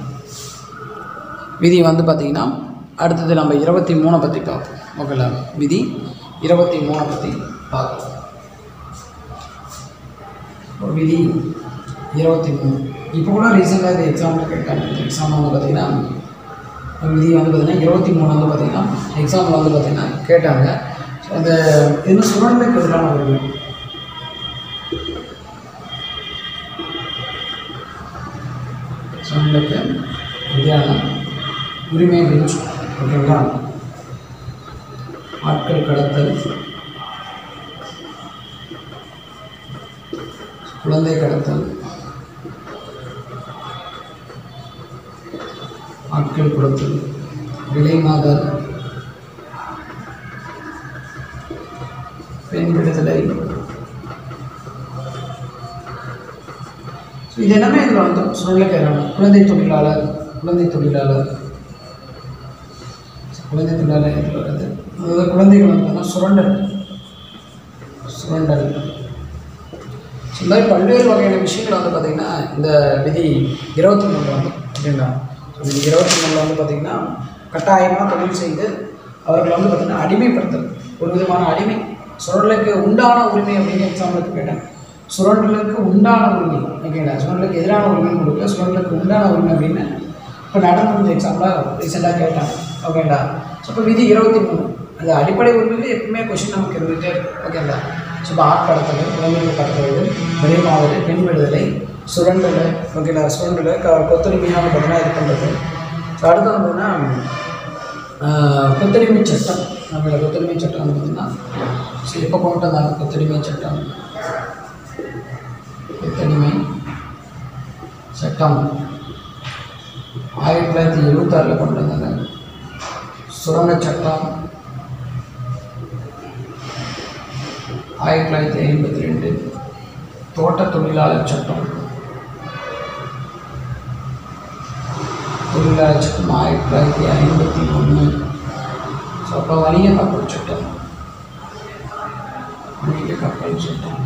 விதி வந்து பார்த்திங்கன்னா அடுத்தது நம்ம இருபத்தி மூணை பற்றி பார்ப்போம் ஓகேங்களா விதி இருபத்தி மூணை பற்றி பார்க்கலாம் இப்போ விதி இருபத்தி மூணு இப்போ கூட ரீசெண்டாக இது எக்ஸாமில் கேட்டாங்க இந்த எக்ஸாம் வந்து பார்த்திங்கன்னா விதி வந்து பார்த்திங்கன்னா இருபத்தி மூணு வந்து பார்த்திங்கன்னா எக்ஸாமில் வந்து பார்த்திங்கன்னா கேட்டாங்க ஸோ அந்த இன்னும் சுரண்டுக்கு எதிரான ஒரு சுரண்டுக்கு எதிரான உரிமை பெஞ்ச் ஓகேங்களா ஆட்கள் கடத்தல் குழந்தை கடத்தல் ஆட்கள் கொடுத்தல் விலைமாதல் பெண் விடுதலை ஸோ இது எல்லாமே இதில் வந்து சூழ்நிலைக்கான குழந்தை தொழிலாளர் குழந்தை தொழிலாளர் குழந்தை தொழிலாளர் இதில் வருது அதாவது குழந்தைகள் வந்து பார்த்தீங்கன்னா சுரண்டல் சுரண்டல் ஸோ இந்த மாதிரி பல்வேறு வகையான விஷயங்கள் வந்து பார்த்திங்கன்னா இந்த விதி இருபத்தி மூணில் வந்து ஓகேங்களா ஸோ விதி இருபத்தி மூணில் வந்து பார்த்திங்கன்னா கட்டாயமாக தொழில் செய்து அவர்களை வந்து பார்த்திங்கன்னா அடிமைப்படுத்தல் ஒரு விதமான அடிமை சுரண்டலுக்கு உண்டான உரிமை அப்படின்னு எக்ஸாம்பிளுக்கு கேட்டேன் சுரண்டலுக்கு உண்டான உரிமை ஓகேங்களா சுரண்டலுக்கு எதிரான உரிமை கொடுக்கல சுரண்டலுக்கு உண்டான உரிமை அப்படின்னு இப்போ நடந்து எக்ஸாம்பிளாக ரீசெண்டாக கேட்டாங்க ஓகேங்களா ஸோ இப்போ விதி இருபத்தி மூணு அது அடிப்படை உரிமையில் எப்பவுமே கொஷின் நமக்கு இருந்துகிட்டே இருக்கும் ஓகேங்களா ஸோ இப்போ ஆட்கடத்தல் குழந்தைகள் கடத்துறது வெளிமாதல் பெண் விடுதலை சுரண்டல் ஓகேங்களா சுரண்டல் க கொத்தடிமையாக வந்து பார்த்தீங்கன்னா இது பண்ணுறது ஸோ அடுத்து வந்து பார்த்தீங்கன்னா ஆஹ், கொத்தடிமை சட்டம் நம்மளோட கொத்தடிமை சட்டம் வந்து பார்த்திங்கன்னா ஸோ எப்போ கொண்டு வந்தாங்க கொத்தடிமை சட்டம் கொத்தடிமை சட்டம் ஆயிரத்தி தொள்ளாயிரத்தி எழுபத்தாறில் கொண்டு வந்தாங்க சுரங்க சட்டம் ஆயிரத்தி தொள்ளாயிரத்தி ஐம்பத்தி ரெண்டு தோட்ட தொழிலாளர் சட்டம் தொழிலாளர் சட்டம் ஆயிரத்தி தொள்ளாயிரத்தி ஐம்பத்தி ஒன்று ஸோ அப்போ வணிக கப்பல் சட்டம் வணிக கப்பல் சட்டம்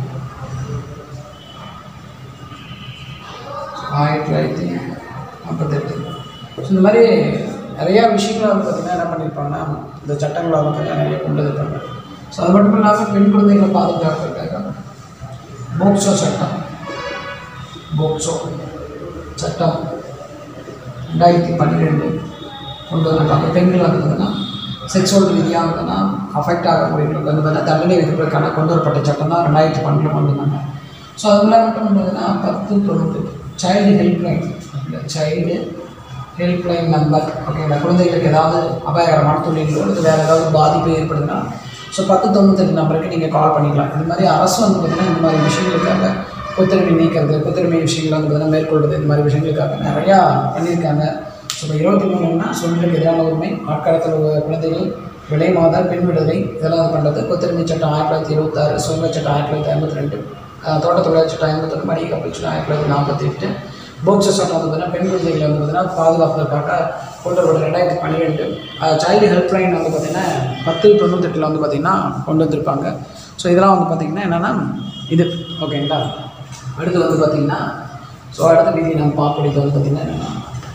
ஆயிரத்தி தொள்ளாயிரத்தி நாற்பத்தெட்டு ஸோ இந்த மாதிரி நிறையா விஷயங்களை வந்து பார்த்திங்கன்னா என்ன பண்ணியிருப்பாங்கன்னா இந்த சட்டங்களை வந்து பார்த்திங்கன்னா நிறைய கொண்டு வந்திருப்பாங்க ஸோ அது மட்டும் இல்லாமல் பெண் குழந்தைகளை பாதுகாக்கிறதுக்காக போக்சோ சட்டம் போக்சோ சட்டம் ரெண்டாயிரத்தி பன்னிரெண்டு கொண்டு வந்திருக்காங்க பெண்கள் வந்து பார்த்தீங்கன்னா செக்ஸுவல் ரீதியாக வந்துன்னா அஃபெக்ட் ஆகக்கூடியவங்களுக்கு வந்து பார்த்தீங்கன்னா தண்டனை விதிப்பதற்கான கொண்டு வரப்பட்ட சட்டம் தான் ரெண்டாயிரத்தி பன்னெண்டில் கொண்டு வந்தாங்க ஸோ அதில் மட்டும் வந்து பார்த்தீங்கன்னா பத்து தொண்ணூற்றி child helpline child helpline number ஓகேங்களா குழந்தைகளுக்கு ஏதாவது அபாயகரமான தொழில்களோ இல்லை வேறு ஏதாவது பாதிப்பு ஏற்படுதுன்னா ஸோ பத்து தொண்ணூத்தெட்டு நம்பருக்கு நீங்கள் கால் பண்ணிக்கலாம் இது மாதிரி அரசு வந்து பார்த்திங்கன்னா இந்த மாதிரி விஷயங்களுக்காக கொத்தடிமை நீக்கிறது கொத்தடிமை விஷயங்களை வந்து பார்த்திங்கன்னா மேற்கொள்வது இந்த மாதிரி விஷயங்களுக்காக நிறையா பண்ணியிருக்காங்க ஸோ இப்போ இருபத்தி மூணுன்னா சொல்லுக்கு எதிரான உரிமை ஆட்காலத்தில் உள்ள குழந்தைகள் விலை மாதல் பெண் விடுதலை இதெல்லாம் இது பண்ணுறது கொத்தடிமை சட்டம் ஆயிரத்தி தொள்ளாயிரத்தி இருபத்தாறு சுதந்திர சட்டம் ஆயிரத்தி தொள்ளாயிரத்தி ஐம்பத்தி ரெண்டு தோட்ட தொழிலாளர் சட்டம் ஐம்பத்தொன்று மணிக கப்பல் சட்டம் ஆயிரத்தி தொள்ளாயிரத்தி நாற்பத்தி எட்டு போக்சோ சட்டம் வந்து பார்த்தீங்கன்னா பெண் குழந்தைகளை வந்து பார்த்தீங்கன்னா பாதுகாப்பதற்காக கொண்டு வரப்பட்ட ரெண்டாயிரத்தி பன்னிரெண்டு சைல்டு ஹெல்ப்லைன் வந்து பார்த்திங்கன்னா பத்து தொண்ணூத்தெட்டில் வந்து பார்த்திங்கன்னா கொண்டு வந்திருப்பாங்க ஸோ இதெல்லாம் வந்து பார்த்திங்கன்னா என்னென்னா இது ஓகேங்களா அடுத்து வந்து பார்த்திங்கன்னா ஸோ அடுத்த விதி நம்ம பார்க்கக்கூடியது வந்து பார்த்திங்கன்னா என்னென்னா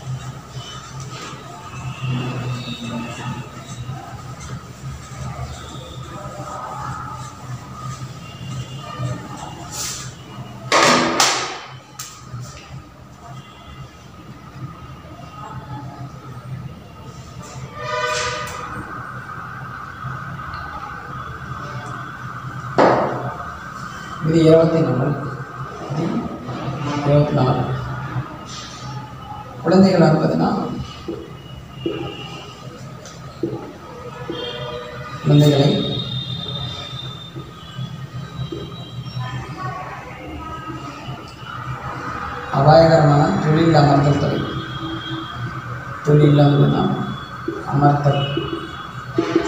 இது இருபத்தி நாலு இது இருபத்தி நாலு குழந்தைகள் வந்து பார்த்தீங்கன்னா குழந்தைகளை அபாயகரமான தொழில் அமர்த்தல் தடை தொழில் வந்து பார்த்தீங்கன்னா அமர்த்தல்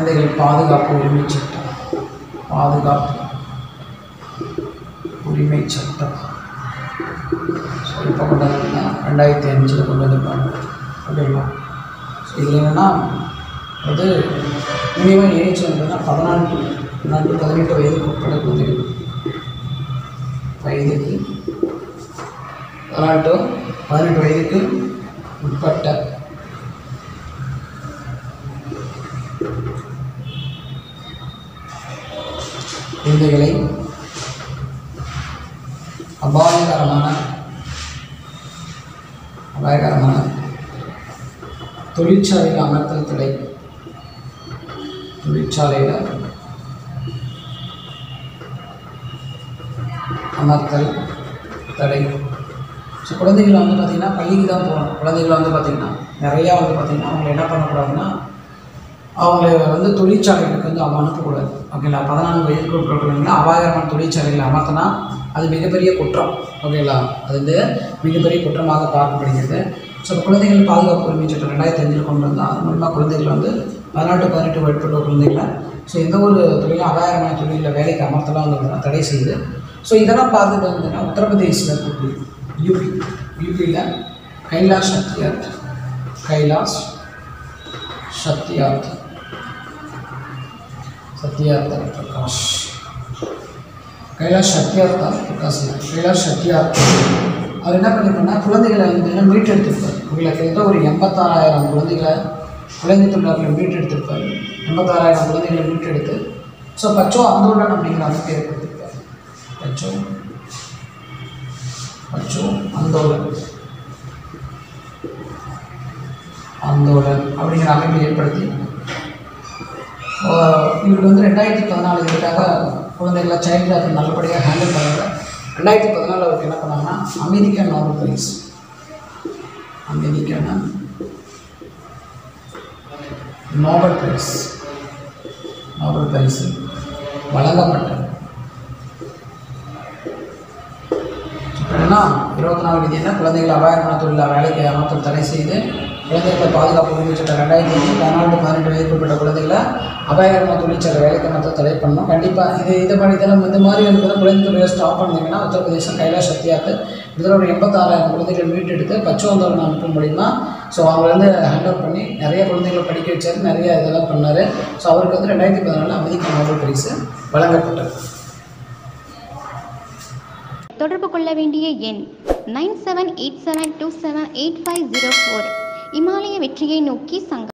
குழந்தைகள் பாதுகாப்பு உரிமை சட்டம் பாதுகாப்பு உரிமை சட்டம் ஸோ இப்போ கொண்டு வந்தீங்கன்னா ரெண்டாயிரத்தி அஞ்சில் கொண்டு வந்திருப்பாங்க ஓகேங்களா ஸோ இதில் என்னென்னா அது மினிமம் ஏஜ் வந்துன்னா பதினான்கு பதினான்கு பதினெட்டு வயதுக்கு உட்பட்ட குழந்தைகள் வயதுக்கு பதினாட்டு பதினெட்டு வயதுக்கு உட்பட்ட குழந்தைகளை அபாயகரமான அபாயகரமான தொழிற்சாலையில் அமர்த்தல் தடை தொழிற்சாலையில் அமர்த்தல் தடை ஸோ குழந்தைகள் வந்து பார்த்திங்கன்னா பள்ளிக்கு தான் போகணும் குழந்தைகள் வந்து பார்த்திங்கன்னா நிறையா வந்து பார்த்திங்கன்னா அவங்க என்ன பண்ணக்கூடாதுன்னா அவங்கள வந்து தொழிற்சாலைகளுக்கு வந்து அவங்க அனுப்பக்கூடாது ஓகேங்களா பதினான்கு வயதுக்கு உட்பட்டவங்களை அபாயகரமான தொழிற்சாலையில் அமர்த்தினா அது மிகப்பெரிய குற்றம் ஓகேங்களா அது வந்து மிகப்பெரிய குற்றமாக பார்க்கப்படுகிறது ஸோ குழந்தைகள் பாதுகாப்பு உரிமை சட்டம் ரெண்டாயிரத்தி அஞ்சில் கொண்டு வந்தால் அது மூலமாக குழந்தைகள் வந்து பதினெட்டு பதினெட்டு உட்பட்ட குழந்தைகளை ஸோ எந்த ஒரு தொழிலும் அபாயகரமான தொழிலில் வேலைக்கு அமர்த்தலாம் வந்து பார்த்தீங்கன்னா தடை செய்யுது ஸோ இதெல்லாம் பார்த்துட்டு வந்துன்னா உத்தரப்பிரதேசில் இருக்கக்கூடிய யூபி யூபியில் கைலாஷ் சத்யார்த் கைலாஷ் சத்யார்த் சத்யார்த்த பிரகாஷ் கைலாஷ் சத்யார்த்தா பிரகாஷ் இல்லை. கைலாஷ் சத்யார்த்தா அவர் என்ன பண்ணிருப்பாருன்னா குழந்தைகளை வந்து மீட்டெடுத்திருப்பார் உங்களுக்கு ஏதோ ஒரு எண்பத்தாறாயிரம் குழந்தைகளை குழந்தை தொழிலாளர்களை மீட்டெடுத்திருப்பார் எண்பத்தாறாயிரம் குழந்தைகளை மீட்டெடுத்து ஸோ பச்சோ ஆந்தோலன் அப்படிங்கிற அமைப்பை ஏற்படுத்தியிருப்பார் பச்சோ பச்சோ ஆந்தோலன் ஆந்தோலன் அப்படிங்கிற அமைப்பை ஏற்படுத்தி ஆஹ் இவருக்கு வந்து ரெண்டாயிரத்தி பதினாலு இதுக்காக குழந்தைகளை சைல்டு லேபர் நல்லபடியாக ஹேண்டில் பண்ணாங்க ரெண்டாயிரத்தி பதினாலு அவருக்கு என்ன பண்ணாங்கன்னா American Nobel prize American Nobel prize Nobel prize வழங்கப்பட்டது என்னன்னா இருபத்தி நாலு விதினா குழந்தைகள் அபாயமான தொழிலாக வேலைக்கு அமர்த்தல் தடை செய்து குழந்தைகளை பாதுகாப்பு உரிமை சட்டம் ரெண்டாயிரத்தி அஞ்சு பதினாலு பதினெட்டு வயதுக்குட்பட்ட குழந்தைகளை அபாயகரமான தொழிற்சாலை வேலைக்கு அமர்த்தல் தடை பண்ணணும் கண்டிப்பாக இது இது மாதிரி இதெல்லாம் இந்த மாதிரி இருக்கிற குழந்தை தொழிலை ஸ்டாப் பண்ணீங்கன்னா உத்தரப்பிரதேசம் கைலாஷ் சத்யாக்கு இதில் ஒரு எண்பத்தாறாயிரம் குழந்தைகள் மீட்டெடுத்து பச்சோந்தோலன் அமைப்பு மூலிமா ஸோ அவங்க வந்து ஹேண்ட் அவுட் பண்ணி நிறைய குழந்தைகளை படிக்க வச்சார் நிறைய இதெல்லாம் பண்ணார் ஸோ அவருக்கு வந்து ரெண்டாயிரத்தி பதினாலு அமெரிக்க நோபல் பரிசு வழங்கப்பட்டது தொடர்பு கொள்ள வேண்டிய எண் nine seven eight seven two seven eight five zero four இமாலய வெற்றியை நோக்கி சங்கம்